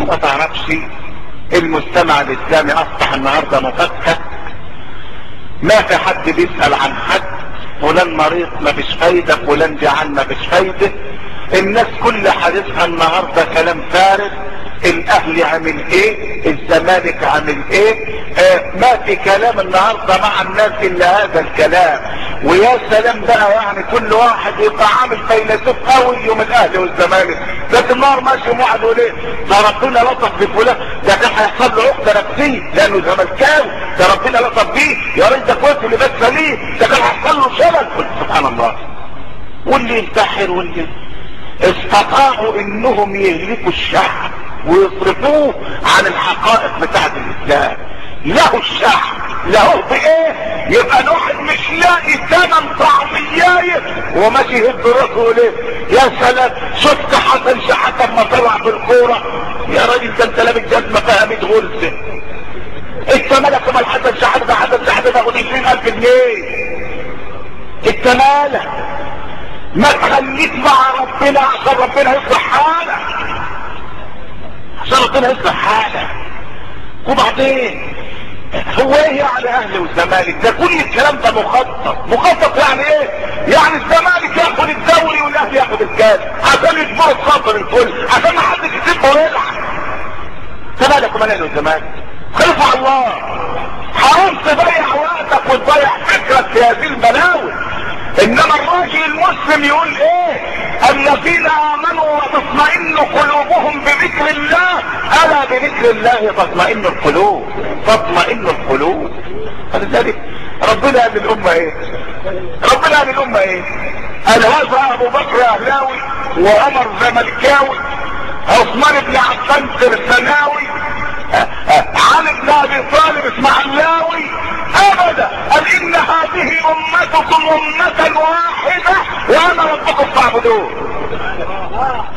ما تعرفش المجتمع الاسلامي اصبح النهارده مفكك ما في حد بيسأل عن حد فلان مريض ما فيش فايدة فلان جعان ما فيش فايدة الناس كل حديثها النهاردة كلام فارغ الاهلي عامل ايه الزمالك عامل ايه آه ما في كلام النهاردة مع الناس الا هذا الكلام ويا سلام بقى يعني كل واحد يبقى عامل فيلسوف قوي يوم الاهلي والزمالك ده النهار ماشي واحد يقول ايه ده ربنا لطف بفلان ده كان هيحصل له عقده نفسيه لانه زملكاوي ده ربنا لطف بيه يا ريت ده كويس اللي بس ليه ده كان هيحصل له شلل سبحان الله واللي ينتحر واللي استطاعوا انهم يهلكوا الشعب ويصرفوه عن الحقائق بتاعت الاسلام له الشعب له بايه يبقى الواحد مش لاقي ثمن طعميايه وماشي يهد راسه ليه يا سلام شفت حسن شحاته لما طلع بالكوره يا راجل ده انت لابس جزمه فيها 100 غرزه انت مالك امال حسن شحاته ده حسن شحاته ده 20000 جنيه انت مالك ما تخليك مع ربنا عشان ربنا يصلح حالك عشان ربنا يصلح حالك وبعدين هو ايه يعني اهلي والزمالك ده كل الكلام ده مخطط مخطط يعني ايه يعني الزمالك ياخد الدوري والاهلي ياخد الكاس عشان يجبروا خاطر الكل عشان ما حدش يسيبه ويلعب فمالك ومال اهلي والزمالك خلف على الله حرام تضيع وقتك وتضيع فكرك في هذه البلاوي انما الراجل المسلم يقول ايه الذين امنوا وتطمئن قلوبهم بذكر الله الا بذكر الله تطمئن القلوب تطمئن القلوب فلذلك ربنا قال للامه ايه ربنا قال للامه ايه قال هذا ابو بكر اهلاوي وعمر زملكاوي عثمان بن عفان ترسناوي علي بن ابي طالب اسماعيلاوي ابدا قال ان هذه امتكم امة واحدة وانا ربكم فاعبدون